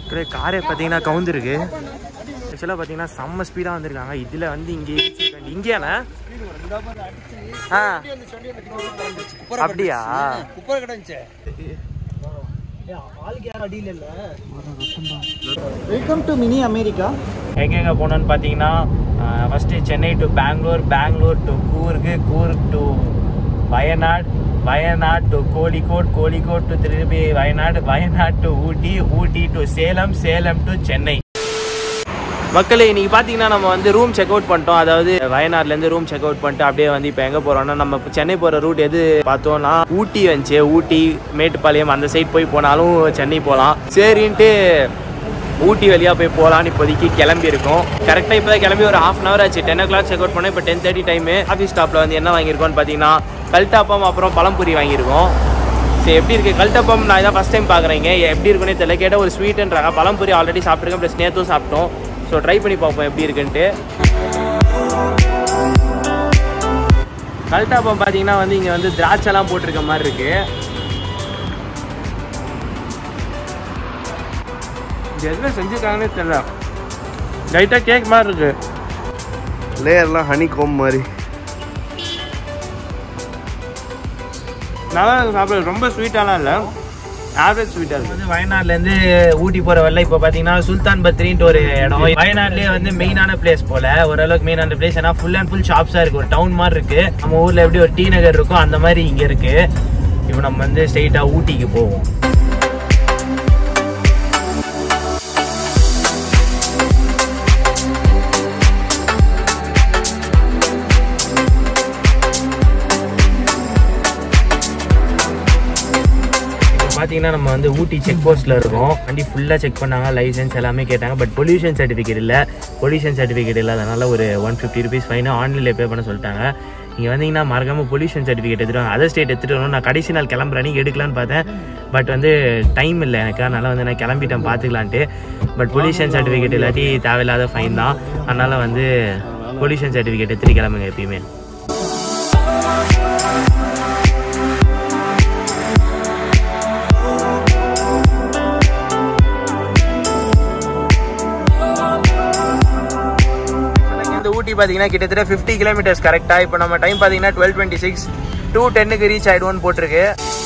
இருக்கிற காரே பார்த்தீங்கன்னா கவுந்துருக்கு ஆக்சுவலாக பார்த்தீங்கன்னா செம்ம ஸ்பீடாக வந்திருக்காங்க இதில் வந்து இங்கே இடிச்சிருக்காங்க இங்கேயாண்ணா ஆ அப்படியா குப்பரை கிடந்துச்சு வெல்கம் டு மினி அமெரிக்கா எங்கெங்க போனோம்னு பார்த்தீங்கன்னா first Chennai to Bangalore Bangalore to Coorg Coorg to Wayanad Wayanad to Kozhikode Kozhikode to திருப்பி Wayanad Wayanad to Ooty Ooty to Salem Salem to Chennai மக்களே இன்னைக்கு பார்த்தீங்கன்னா நம்ம வந்து ரூம் செக் அவுட் பண்ணிட்டோம் அதாவது வயநாடுலேருந்து ரூம் செக் அவுட் பண்ணிட்டு அப்படியே வந்து இப்போ எங்கே போகிறோம்னா நம்ம இப்ப சென்னை போகிற ரூட் எது பார்த்தோம்னா ஊட்டி வந்துச்சு ஊட்டி மேட்டுப்பாளையம் அந்த சைட் போய் போனாலும் சென்னை போகலாம் சரின்ட்டு ஊட்டி வழியாக போய் போகலான்னு இப்போதைக்கு கிளம்பி இருக்கோம் கரெக்டாக இப்போ தான் கிளம்பி ஒரு ஹாஃப் அன் ஹவர் ஆச்சு ten o'clock check out பண்ணோம் இப்போ டென் தேர்ட்டி டைமு ஆஃபீஸ் ஸ்டாப்பில் வந்து என்ன வாங்கியிருக்கோம்னு பார்த்தீங்கன்னா கல்டாப்பம் அப்புறம் பழம்புரி வாங்கியிருக்கோம் சரி எப்படி இருக்குது கல்டப்பம் நான் இதான் ஃபஸ்ட் டைம் பார்க்குறீங்க எப்படி இருக்குன்னே தெரியல கேட்டால் ஒரு ஸ்வீட்டுன்றாங்க பழம்புரி ஆல்ரெடி சாப்பிட்ருக்கேன் ப்ளஸ் நேற்றும் சாப்பிட்டோம் ஸோ ட்ரை பண்ணி பார்ப்போம் எப்படி இருக்குன்ட்டு கல்டாப்பம் பார்த்தீங்கன்னா வந்து இங்கே வந்து திராட்சைலாம் போட்டிருக்க மாதிரி இருக்கு இது எதுல செஞ்சுருக்காங்கன்னே தெரியல லைட்டாக கேக் மாதிரி இருக்கு லேயர்லாம் ஹனி கோம் மாதிரி நல்லா இருக்கு சாப்பிட ரொம்ப ஸ்வீட்டாலாம் இல்லை ஆவரேஜ் ஸ்வீட்டாக இருக்கு வந்து வயநாடுலேருந்து ஊட்டி போகிற வரல இப்போ பார்த்தீங்கன்னா சுல்தான் பத்ரின்ட்டு ஒரு இடம் வயநாட்லேயே வந்து மெயினான பிளேஸ் போல ஓரளவுக்கு மெயினான பிளேஸ் ஏன்னா ஃபுல் அண்ட் ஃபுல் ஷாப்ஸாக இருக்குது ஒரு டவுன் மாதிரி இருக்குது நம்ம ஊரில் எப்படி ஒரு டி நகர் இருக்கும் அந்த மாதிரி இங்கே இருக்குது இப்போ நம்ம வந்து ஸ்ட்ரெயிட்டாக ஊட்டிக்கு போவோம் இப்போ பார்த்தீங்கன்னா நம்ம வந்து ஊட்டி செக் போஸ்ட்டில் இருக்கோம் வண்டி ஃபுல்லாக செக் பண்ணாங்க லைசன்ஸ் எல்லாமே கேட்டாங்க பட் பொல்யூஷன் சர்டிஃபிகேட் இல்லை பொல்யூஷன் சர்டிஃபிகேட் இல்லாதனால ஒரு ஒன் ஃபிஃப்டி ருபீஸ் ஃபைனு ஆன்லைனில் பே பண்ண சொல்லிட்டாங்க இங்கே வந்தீங்கன்னா மறக்காமல் பொல்யூஷன் சர்டிஃபிகேட் எடுத்துட்டு வாங்க அதர் ஸ்டேட் எடுத்துகிட்டு வரணும் நான் கடைசி நாள் கிளம்புறேன் எடுக்கலான்னு பார்த்தேன் பட் வந்து டைம் இல்லை எனக்கு அதனால் வந்து நான் கிளம்பிட்டேன் பார்த்துக்கலான்ட்டு பட் பொல்யூஷன் சர்டிஃபிகேட் இல்லாட்டி தேவையில்லாத ஃபைன் தான் அதனால் வந்து பொல்யூஷன் சர்டிஃபிகேட் எடுத்துகிட்டு கிளம்புங்க எப்பயுமே இந்த ஊட்டி பார்த்தீங்கன்னா கிட்டத்தட்ட ஃபிஃப்டி கிலோமீட்டர்ஸ் கரெக்டாக இப்போ நம்ம டைம் பார்த்தீங்கன்னா டுவெல் டுவெண்ட்டி சிக்ஸ் டூ டென்னுக்கு ரீச் ஆகிடுவோன்னு போட்டிருக்கு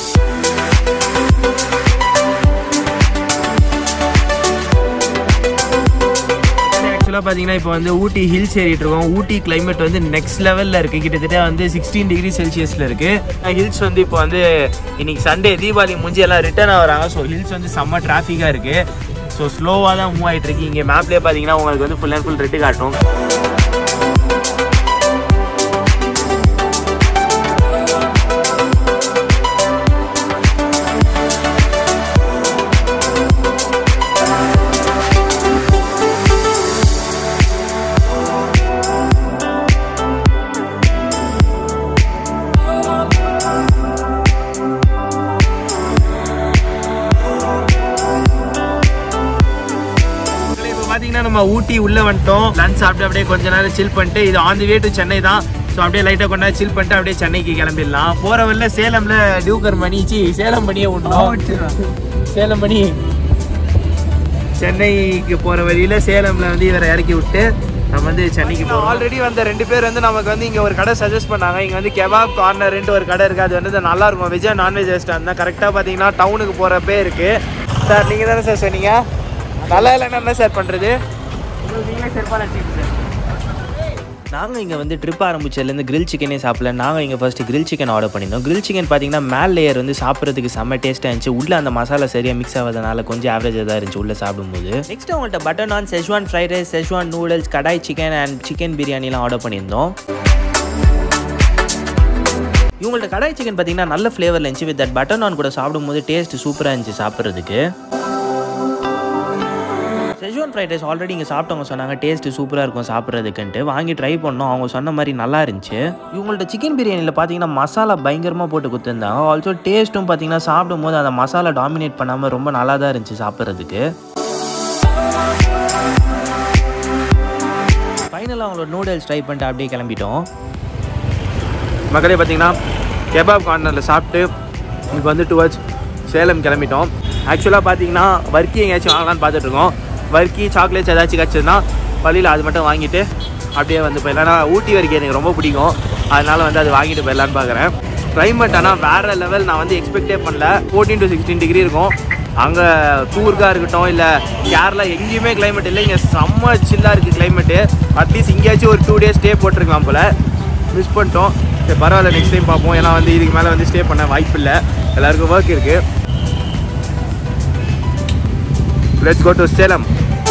ஆக்சுவலாக பார்த்தீங்கன்னா இப்போ வந்து ஊட்டி ஹில்ஸ் ஏறிட்டு இருக்கோம் ஊட்டி கிளைமேட் வந்து நெக்ஸ்ட் லெவலில் இருக்குது கிட்டத்தட்ட வந்து சிக்ஸ்டீன் டிகிரி செல்சியஸில் இருக்குது ஹில்ஸ் வந்து இப்போ வந்து இன்னைக்கு சண்டே தீபாவளி முடிஞ்சு எல்லாம் ரிட்டர்ன் ஆகுறாங்க ஸோ ஹில்ஸ் வந்து செம்ம டிராஃபிக்காக இருக்குது ஸோ ஸ்லோவாக தான் மூவ் ஆகிட்டு இருக்கு இங்கே மேப்லேயே பார்த்தீங்கன்னா உங்களுக்கு வந்து ஃபுல் அண்ட் ஃபுல் ரெட்டு காட்டும் இப்போ பார்த்தீங்கன்னா நம்ம ஊட்டி உள்ள வந்துட்டோம் லஞ்ச் சாப்பிட்டு அப்படியே கொஞ்ச நேரம் சில் பண்ணிட்டு இது on the way to Chennai தான் ஸோ அப்படியே லைட்டாக கொண்டா சில் பண்ணிட்டு அப்படியே சென்னைக்கு கிளம்பிடலாம் போகிற வழியில சேலம்ல டியூக்கர் மணி சி சேலம் மணியே விட்டோம் சேலம் மணி சென்னைக்கு போகிற வழியில சேலம்ல வந்து இவரை இறக்கி விட்டு நம்ம வந்து சென்னைக்கு போகிறோம் ஆல்ரெடி வந்த ரெண்டு பேர் வந்து நமக்கு வந்து இங்கே ஒரு கடை சஜஸ்ட் பண்ணாங்க இங்கே வந்து கெபாப் கார்னர்ன்ட்டு ஒரு கடை இருக்குது அது வந்து நல்லா இருக்கும் வெஜ் நான்வெஜ் ரெஸ்டாரண்ட் தான் கரெக்டாக பார்த்தீங்கன்னா டவுனுக்கு போகிறப்பே இருக்குது சார் நீங்கள் தானே சார் சொன்னீங்க நல்லா இல்லைன்னா என்ன சார் பண்ணுறது நீங்களே செருப்பால் அடிச்சுக்கிட்டு சார் நாங்கள் இங்கே வந்து ட்ரிப் ஆரம்பிச்சதுலேருந்து கிரில் சிக்கனே சாப்பிடல நாங்கள் இங்கே ஃபஸ்ட்டு கிரில் சிக்கன் ஆர்டர் பண்ணியிருந்தோம் கிரில் சிக்கன் பார்த்தீங்கன்னா மேல் லேயர் வந்து சாப்பிட்றதுக்கு செம்ம டேஸ்ட்டாக இருந்துச்சு உள்ளே அந்த மசாலா சரியாக மிக்ஸ் ஆகாதனால கொஞ்சம் ஆவரேஜாக தான் இருந்துச்சு உள்ளே சாப்பிடும்போது நெக்ஸ்ட் அவங்கள்ட்ட butter naan schezwan fried rice schezwan noodles kadai chicken and chicken பிரியாணிலாம் ஆர்டர் பண்ணியிருந்தோம் இவங்கள்ட்ட கடாய் சிக்கன் பார்த்தீங்கன்னா நல்ல ஃப்ளேவரில் இருந்துச்சு வித் தட் பட்டர் நான் கூட சாப்பிடும்போது டேஸ்ட் சூப்பராக இருந்துச்சு சாப்பிட்றதுக்கு செஜ்வான் ஃப்ரைட் ரைஸ் ஆல்ரெடி இங்கே சாப்பிட்டவங்க சொன்னாங்க டேஸ்ட் சூப்பராக இருக்கும் சாப்பிட்றதுக்குன்ட்டு வாங்கி ட்ரை பண்ணோம் அவங்க சொன்ன மாதிரி நல்லா இருந்துச்சு இவங்கள்ட்ட சிக்கன் பிரியாணியில் பார்த்தீங்கன்னா மசாலா பயங்கரமாக போட்டு கொடுத்துருந்தாங்க ஆல்சோ டேஸ்ட்டும் பார்த்தீங்கன்னா சாப்பிடும் போது அந்த மசாலா டாமினேட் பண்ணாமல் ரொம்ப நல்லா தான் இருந்துச்சு சாப்பிட்றதுக்கு ஃபைனலாக அவங்களோட நூடுல்ஸ் ட்ரை பண்ணிட்டு அப்படியே கிளம்பிட்டோம் மக்களே பார்த்தீங்கன்னா கெபாப் கார்னரில் சாப்பிட்டு இப்போ வந்து டுவர்ட்ஸ் சேலம் கிளம்பிட்டோம் ஆக்சுவலாக பார்த்தீங்கன்னா வர்க்கி எங்கேயாச்சும் வாங்கலாம்னு பார்த்துட்டு இருக்கோம் வர்க்கி சாக்லேட்ஸ் ஏதாச்சும் கிடச்சதுன்னா வழியில் அது மட்டும் வாங்கிட்டு அப்படியே வந்து போயிடலாம் ஏன்னா ஊட்டி வரைக்கும் எனக்கு ரொம்ப பிடிக்கும் அதனால வந்து அது வாங்கிட்டு போயிடலான்னு பார்க்குறேன் கிளைமேட் ஆனால் வேறு லெவல் நான் வந்து எக்ஸ்பெக்டே பண்ணல ஃபோர்டீன் டு சிக்ஸ்டீன் டிகிரி இருக்கும் அங்கே கூர்க்காக இருக்கட்டும் இல்லை கேரளா எங்கேயுமே கிளைமேட் இல்லை இங்கே செம்ம சில்லாக இருக்குது கிளைமேட்டு அட்லீஸ்ட் இங்கேயாச்சும் ஒரு டூ டேஸ் ஸ்டே போட்டிருக்கலாம் போல் மிஸ் பண்ணிட்டோம் சரி பரவாயில்ல நெக்ஸ்ட் டைம் பார்ப்போம் ஏன்னா வந்து இதுக்கு மேலே வந்து ஸ்டே பண்ண வாய்ப்பு இல்லை எல்லாருக்கும் ஒர்க் இருக்குது let's go to Salem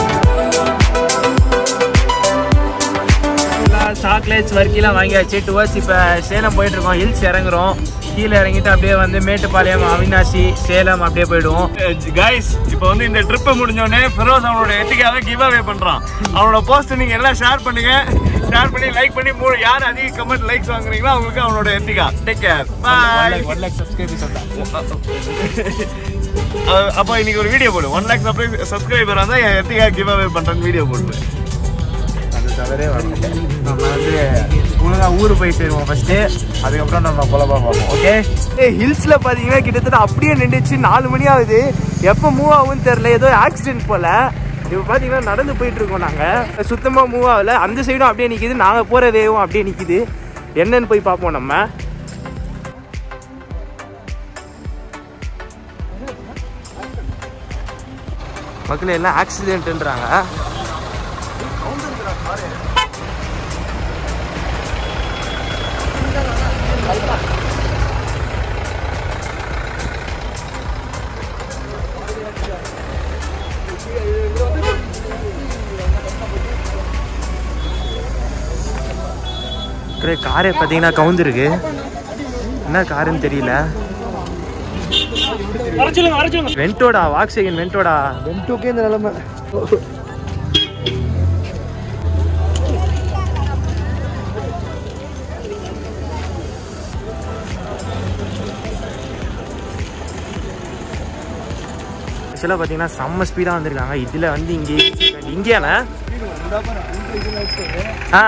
chocolates வர்க்கிலாம் வாங்கியாச்சு டுவர்ட்ஸ் இப்போ சேலம் போயிட்டு இருக்கோம் ஹில்ஸ் இறங்குறோம் கீழே இறங்கிட்டு அப்படியே வந்து மேட்டுப்பாளையம் அவினாசி சேலம் அப்படியே போயிடுவோம் கைஸ் இப்போ வந்து இந்த ட்ரிப்பு முடிஞ்சோடனே ஃபெரோஸ் அவனோட எத்திக்காக கிவ் அவே பண்ணுறான் அவனோட போஸ்ட் நீங்கள் எல்லாம் ஷேர் பண்ணுங்க ஷேர் பண்ணி லைக் பண்ணி மூணு யார் அதிக கமெண்ட் லைக்ஸ் வாங்குறீங்களோ அவங்களுக்கு அவனோட எத்திகா take care bye one lakh subscribers அப்போ இன்னைக்கு ஒரு வீடியோ போடு ஒன் லேக் சப்ஸ்கிரைபர் வந்தால் என் எத்திகா கிவ் அவே பண்ணுறேன்னு வீடியோ போடுவேன் அது தவிரே வரல நம்ம வந்து ஒழுங்கா ஊர் போய் சேருவோம் ஃபர்ஸ்ட் அதுக்கப்புறம் நம்ம குழப்பா பார்ப்போம் ஓகே ஹில்ஸ்ல பாத்தீங்கன்னா கிட்டத்தட்ட அப்படியே நின்றுச்சு நாலு மணி ஆகுது எப்போ மூவ் ஆகும்னு தெரியல ஏதோ ஆக்சிடென்ட் போல இப்போ பார்த்தீங்கன்னா நடந்து போயிட்டு இருக்கோம் நாங்கள் சுத்தமாக மூவ் ஆகல அந்த சைடும் அப்படியே நிற்கிது நாங்கள் போகிற வேவும் அப்படியே நிற்கிது என்னன்னு போய் பார்ப்போம் நம்ம மக்கள் எல்லாம் ஆக்சிடென்ட்ன்றாங்க இருக்கிற காரே பார்த்தீங்கன்னா கவுந்துருக்கு என்ன காருன்னு தெரியல வென்டோடா வாக்ஸேகன் வென்டோடா வென்டோக்கே இந்த நிலைமை ஆக்சுவலாக பார்த்தீங்கன்னா செம்ம ஸ்பீடாக வந்திருக்காங்க இதில் வந்து இங்கே இங்கேயாண்ணே ஆ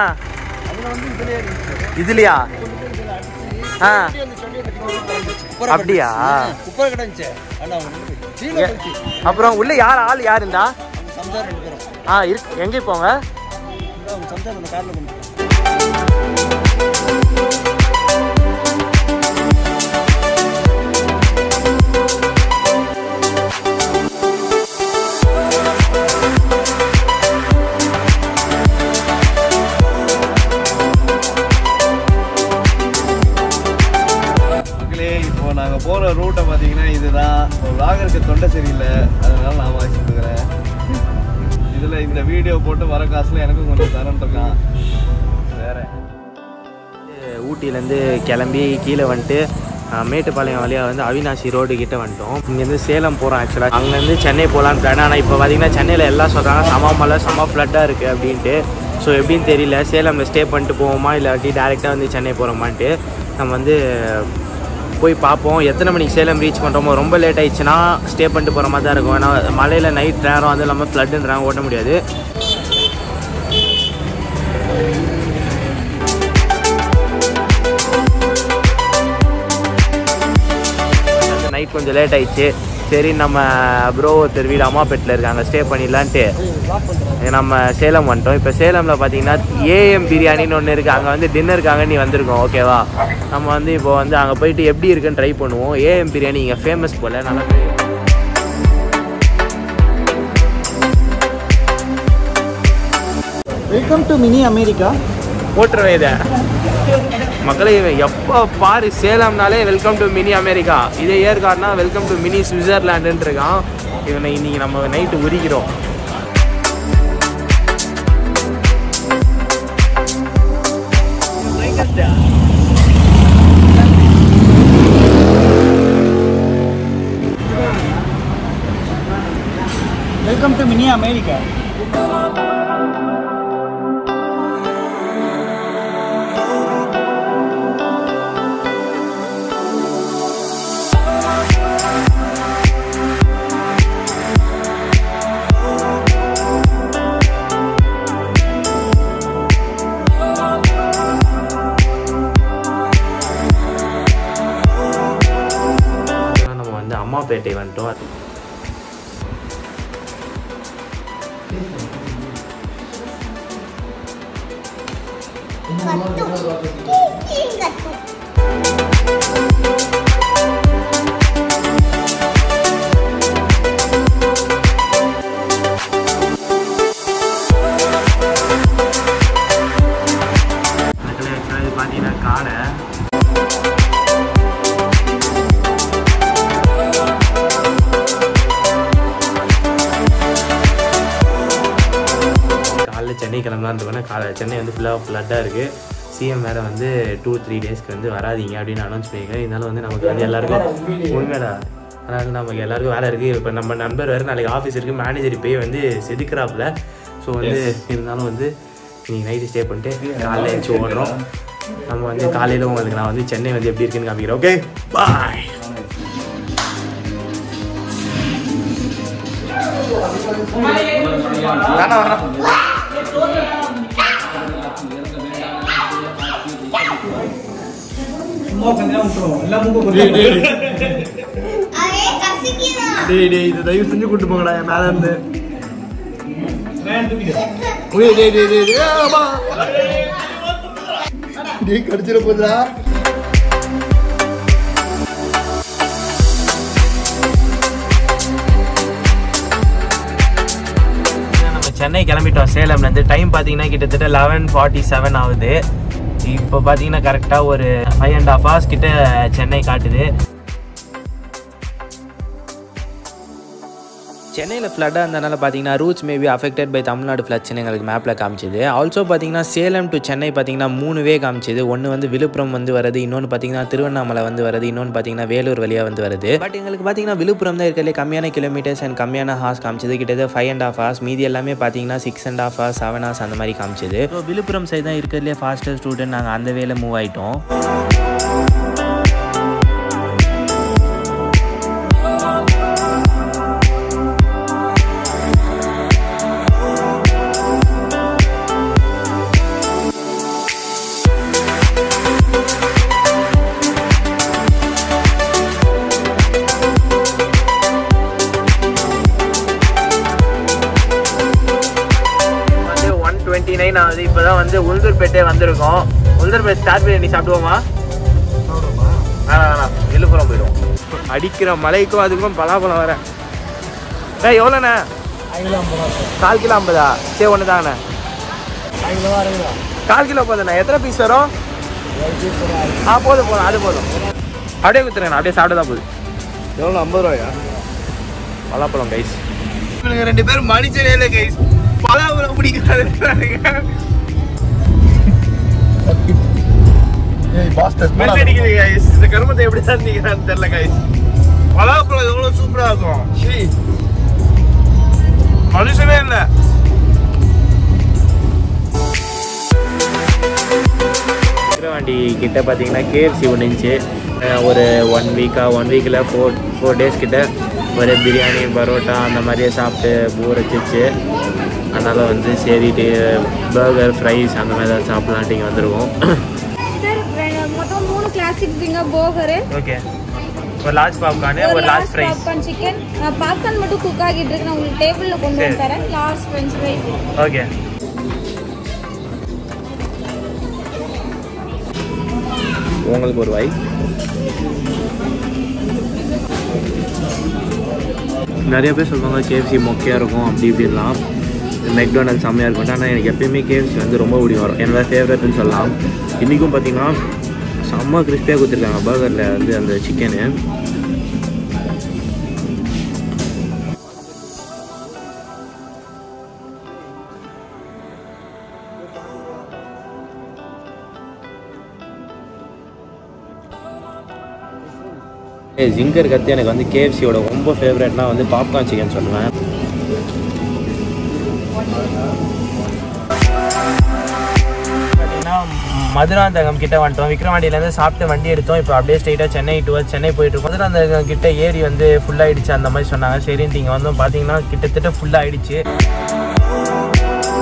இதுலையா ஆ அப்படியா குப்பை கிடந்துச்சு ஆனா அவங்க எ- அப்புறம் உள்ள யார் ஆள் யார் இருந்தா சம்சார் ரெண்டு பேரும் ஆ இருக்கு எங்கே போங்க அவங்க சம்சார் அந்த கார்ல கொண்டு மக்களே இப்போ நாங்க போற ரூட்டை பாத்தீங்கன்னா இதுதான் விளாகருக்கு தொண்டை சரியில்லை அதனால நான் வாய்ஸ் கொடுக்குறேன் இதுல இந்த வீடியோ போட்டு வர காசுல எனக்கும் கொஞ்சம் தரேன் இருக்கான் வேற ஊட்டியிலேருந்து கிளம்பி கீழே வந்துட்டு அஹ், மேட்டுப்பாளையம் வழியாக வந்து அவினாசி ரோடு கிட்ட வந்துட்டோம் இங்கேருந்து சேலம் போகிறோம் ஆக்சுவலாக அங்கேருந்து சென்னை போகலான்னு பிளான் ஆனால் இப்போ பார்த்தீங்கன்னா சென்னையில் எல்லாம் சொல்கிறாங்க சம மலை செம ஃப்ளட்டாக இருக்குது அப்படின்ட்டு ஸோ எப்படின்னு தெரியல சேலமில் ஸ்டே பண்ணிட்டு போவோமா இல்லாட்டி டேரெக்டாக வந்து சென்னை போகிறோமான்ட்டு நம்ம வந்து போய் பார்ப்போம் எத்தனை மணிக்கு சேலம் ரீச் பண்ணுறோமோ ரொம்ப லேட் ஆயிடுச்சுன்னா ஸ்டே பண்ணிட்டு போகிற மாதிரி தான் இருக்கும் ஏன்னா மலையில் நைட் நேரம் அது இல்லாமல் ஃப்ளட்டுன்றாங்க ஓட்ட முடியாது நைட் கொஞ்சம் லேட் ஆயிடுச்சு சரி நம்ம ப்ரோ ஒருத்தர் வீடு அம்மாப்பேட்டில் இருக்காங்க ஸ்டே பண்ணிடலான்ட்டு நம்ம சேலம் வந்துட்டோம் இப்போ சேலமில் பார்த்தீங்கன்னா ஏஎம் பிரியாணின்னு ஒன்று இருக்குது அங்கே வந்து டின்னருக்காக நீ வந்திருக்கோம் ஓகேவா நம்ம வந்து இப்போ வந்து அங்கே போயிட்டு எப்படி இருக்குன்னு ட்ரை பண்ணுவோம் ஏஎம் பிரியாணி இங்கே ஃபேமஸ் போல் நல்லா வெல்கம் டு மினி அமெரிக்கா போட்டுருவேன் இதை மக்களே இவன் எப்போ பாரு சேலம்னாலே வெல்கம் டு மினி அமெரிக்கா இதே ஏற்காடுனா வெல்கம் டு மினி சுவிட்சர்லாண்டுன்னு இருக்கான் இவனை இன்னைக்கு நம்ம நைட்டு உரிக்கிறோம் வெல்கம் டு மினி அமெரிக்கா நம்ம வந்து அம்மாப்பேட்டை வந்துட்டோம் மக்களே ஆக்சுவலாக இது பார்த்தீங்கன்னா காடை காலைல சென்னை கிளம்பலான்னு இருக்கோன்னா காலை சென்னை வந்து ஃபுல்லாக ஃப்ளட்டாக இருக்குது சிஎம் வேறு வந்து டூ த்ரீ டேஸ்க்கு வந்து வராதீங்க அப்படின்னு அனௌன்ஸ் பண்ணியிருக்கேன் இருந்தாலும் வந்து நமக்கு வந்து எல்லாருக்கும் உண்மைடா அதனால் நமக்கு எல்லாருக்கும் வேலை இருக்குது இப்போ நம்ம நண்பர் வேறு நாளைக்கு ஆஃபீஸ் இருக்குது மேனேஜர் இப்போயே வந்து செதுக்குறாப்புல ஸோ வந்து இருந்தாலும் வந்து நீங்கள் நைட்டு ஸ்டே பண்ணிட்டு காலைல எழுச்சி ஓடுறோம் நம்ம வந்து காலையில் உங்களுக்கு நான் வந்து சென்னை வந்து எப்படி இருக்குன்னு காமிக்கிறேன் ஓகே பாய் வேணாம் வேணாம் டேய் டேய் இது தயவு செஞ்சு கூட்டு போங்கடா என் மேல இருந்து டேய் டேய் டேய் டேய் டேய் ஆமா டேய் கடிச்சிட போதுடா நம்ம சென்னை கிளம்பிட்டோம் சேலம்லேருந்து டைம் பார்த்தீங்கன்னா கிட்டத்தட்ட லெவன் ஃபார்ட்டி செவன் ஆகுது இப்போ பார்த்தீங்கன்னா கரெக்டாக ஒரு ஃபைவ் அண்ட் ஹாஃப் ஹவர்ஸ் கிட்ட சென்னை காட்டுது சென்னையில் ஃப்ளட்டாக இருந்தனால பார்த்தீங்கன்னா routes maybe affected by Tamil Nadu ஃப்ளட்ஸ்னு எங்களுக்கு மேப்பில் காமிச்சிது ஆல்சோ பார்த்தீங்கன்னா சேலம் டு சென்னை பார்த்தீங்கன்னா மூணு வே காமிச்சிது ஒன்று வந்து விழுப்புரம் வந்து வருது இன்னொன்று பார்த்தீங்கன்னா திருவண்ணாமலை வந்து வருது இன்னொன்று பார்த்தீங்கன்னா வேலூர் வழியாக வந்து வருது பட் எங்களுக்கு பார்த்தீங்கன்னா விழுப்புரம் தான் இருக்கிறதுலே கம்மியான கிலோமீட்டர்ஸ் அண்ட் கம்மியான ஹார்ஸ் காமிச்சது கிட்டத்தட்ட ஃபைவ் அண்ட் ஹாஃப் ஹார்ஸ் மீதி எல்லாமே பார்த்தீங்கன்னா six and half hours seven hours அந்த மாதிரி காமிச்சது ஸோ விழுப்புரம் சைடு தான் இருக்கிறதுலே ஃபாஸ்டர் ஸ்டூடெண்ட் நாங்கள் அந்த வேல மூவ் ஆகிட்டோம் வந்து ஒன் டுவெண்ட்டி நைன் ஆகுது இப்போ தான் வந்து உளுந்தூர்பேட்டே வந்திருக்கோம் உளுந்தூர்பேட் ஸ்டார்ட் பிரியாணி சாப்பிடுவோமா வேணாம் வேணாம் விழுப்புரம் போயிடுவோம் அடிக்கிற மலைக்கும் அதுக்கும் பலாப்பழம் வர ஏய் எவ்வளோண்ணே கால் கிலோ ஐம்பதா சரி ஒன்று தாங்கண்ணே கால் கிலோ போதுண்ணே எத்தனை பீஸ் வரும் ஆ போதும் போதும் அது போதும் அப்படியே குத்துறேன் அப்படியே சாப்பிட தான் போகுது எவ்வளோ ஐம்பது ரூபாயா பலாப்பழம் கைஸ் இவனுங்க ரெண்டு பேரும் மனுஷனே இல்லை கைஸ் பலாபலம் பிடிக்கிறாங்க ஏய் பாஸ்டர் ஸ்மெல் அடிக்குது கைஸ் இந்த கருமத்தை எப்படி சந்திக்கிறான்னு தெரியல கைஸ் பலாப்பழம் எவ்வளோ சூப்பரா இருக்கும் ஷீ மனுஷனே இல்லை விக்கிரவாண்டி கிட்ட பார்த்தீங்கன்னா கேஎஃப்சி ஒன்று இருந்துச்சு அஹ் ஒரு ஒன் வீக்காக ஒன் வீக்கில் ஃபோர் ஃபோர் டேஸ் கிட்ட ஒரு பிரியாணி பரோட்டா அந்த மாதிரியே சாப்பிட்டு போர் வச்சிச்சு அதனால் வந்து சரிட்டு பர்கர் ஃப்ரைஸ் அந்த மாதிரி ஏதாவது சாப்பிட்லான்ட்டு இங்கே வந்துருவோம் சார் ரெண்டு- மொத்தம் மூணு கிளாசிக் ஃபிங்கர் போகரு ஓகே ஒரு லார்ஜ் பாப்கார்னு ஒரு large fries popcorn chicken popcorn மட்டும் குக் ஆகிட்டு இருக்கு நான் உங்களுக்கு டேபிள்ல கொண்டு வந்து சரி. தரேன் லார்ஜ் ஃப்ரெஞ்ச் ஃப்ரைஸ் ஓகே உங்களுக்கு ஒரு வாய் நிறைய பேர் சொல்லுவாங்க கேஎஃப்சி மொக்கையாக இருக்கும் அப்படி இப்படிலாம் மெக்டொனால்ட் செம்மையாக இருக்கும் ஆனால் எனக்கு எப்பயுமே கேஎஃப்சி வந்து ரொம்ப பிடிக்கும் வரும் என்னோட ஃபேவரட்னு சொல்லலாம் இன்றைக்கும் பார்த்தீங்கன்னா செம்ம கிறிஸ்பியாக கொடுத்துருக்காங்க பர்கரில் வந்து அந்த சிக்கனு ஏ ஜிங்கர் கத்து எனக்கு வந்து கேஎஃப்சியோட ரொம்ப ஃபேவரட்னா வந்து பாப்கார்ன் சிக்கன் சொல்லுவேன் பார்த்தீங்கன்னா மதுராந்தகம் கிட்ட வந்துட்டோம் விக்ரவாண்டியிலேருந்து சாப்பிட்டு வண்டி எடுத்தோம் இப்போ அப்படியே ஸ்ட்ரைட்டாக சென்னை டுவர்ஸ் சென்னை போயிட்டு இருக்கோம் மதுராந்தகம் கிட்ட ஏரி வந்து ஃபுல்லாகிடுச்சு அந்த மாதிரி சொன்னாங்க சரின்ட்டு இங்கே வந்தோம் பார்த்தீங்கன்னா கிட்டத்தட்ட ஃபுல்லாகிடுச்சு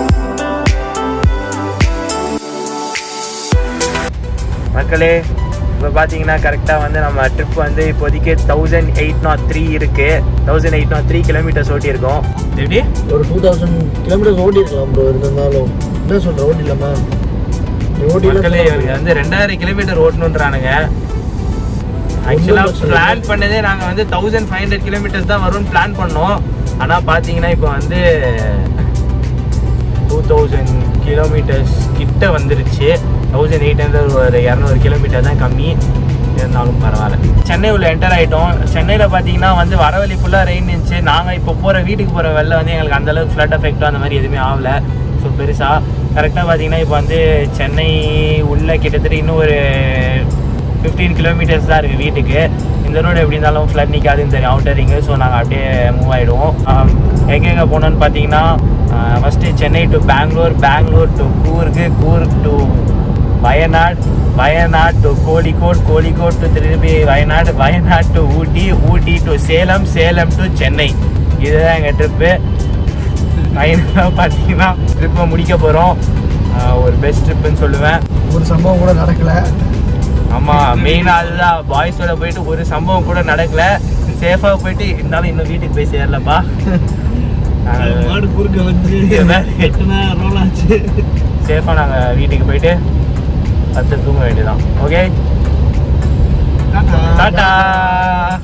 மக்களே இப்போ பார்த்தீங்கன்னா கரெக்டாக வந்து நம்ம ட்ரிப் வந்து இப்போதைக்கு தௌசண்ட் எயிட் நாட் த்ரீ இருக்கு thousand eight nought three kilometres ஓட்டி இருக்கோம் எப்படி ஒரு டூ தௌசண்ட் கிலோமீட்டர்ஸ் ஓடி இருக்கலாம் ப்ரோ இருந்தாலும் என்ன சொல்ற ஓடி இல்லாமா மக்களே இவருக்கு வந்து ரெண்டாயிரம் கிலோமீட்டர் ஓட்டணுன்றானுங்க ஆக்சுவலாக பிரச்சனை பிளான் பண்ணதே நாங்கள் வந்து தௌசண்ட் ஃபைவ் ஹண்ட்ரட் கிலோமீட்டர்ஸ் தான் வரும்னு பிளான் பண்ணோம் ஆனால் பார்த்தீங்கன்னா இப்போ வந்து டூ தௌசண்ட் கிலோமீட்டர்ஸ் கிட்ட வந்துருச்சு தௌசண்ட் எயிட் ஹண்ட்ரட் ஒரு இரநூறு கிலோமீட்டர் தான் கம்மி இருந்தாலும் பரவாயில்ல சென்னை உள்ள என்டர் ஆகிட்டோம் சென்னையில் பார்த்தீங்கன்னா வந்து வரவழி ஃபுல்லாக ரெயின் இருந்துச்சு நாங்கள் இப்போ போகிற வீட்டுக்கு போகிற வெளில வந்து எங்களுக்கு அந்தளவுக்கு ஃப்ளட் எஃபெக்ட்டோ அந்த மாதிரி எதுவுமே ஆகல ஸோ பெருசாக கரெக்டாக பார்த்தீங்கன்னா இப்போ வந்து சென்னை உள்ள கிட்டத்தட்ட இன்னும் ஒரு ஃபிஃப்டீன் கிலோமீட்டர்ஸ் தான் இருக்குது வீட்டுக்கு இந்த ரோடு எப்படி இருந்தாலும் ஃப்ளட் நிற்காதுன்னு தெரியும் அவுட்டரிங்கு ஸோ நாங்கள் அப்படியே மூவ் ஆகிடுவோம் எங்கெங்கே போனோம்னு பார்த்தீங்கன்னா first Chennai to Bangalore Bangalore to Coorg Coorg to Wayanad Wayanad to Kozhikode Kozhikode to திருப்பி Wayanad Wayanad to Ooty Ooty to Salem Salem to Chennai இதுதான் எங்கள் ட்ரிப்பு ஃபைனலாக பார்த்தீங்கன்னா ட்ரிப்பை முடிக்க போகிறோம் ஒரு பெஸ்ட் ட்ரிப்புன்னு சொல்லுவேன் ஒரு சம்பவம் கூட நடக்கல ஆமா மெயினா அதுதான் பாய்ஸோட போயிட்டு ஒரு சம்பவம் கூட நடக்கல சேஃபா போயிட்டு இருந்தாலும் இன்னும் வீட்டுக்கு போய் சேரலப்பா மாடு குறுக்க வந்து எட்டுனா ரோல் ஆச்சு சேஃபா நாங்க வீட்டுக்கு போயிட்டு பத்து தூங்க வேண்டியதான் ஓகே டாடா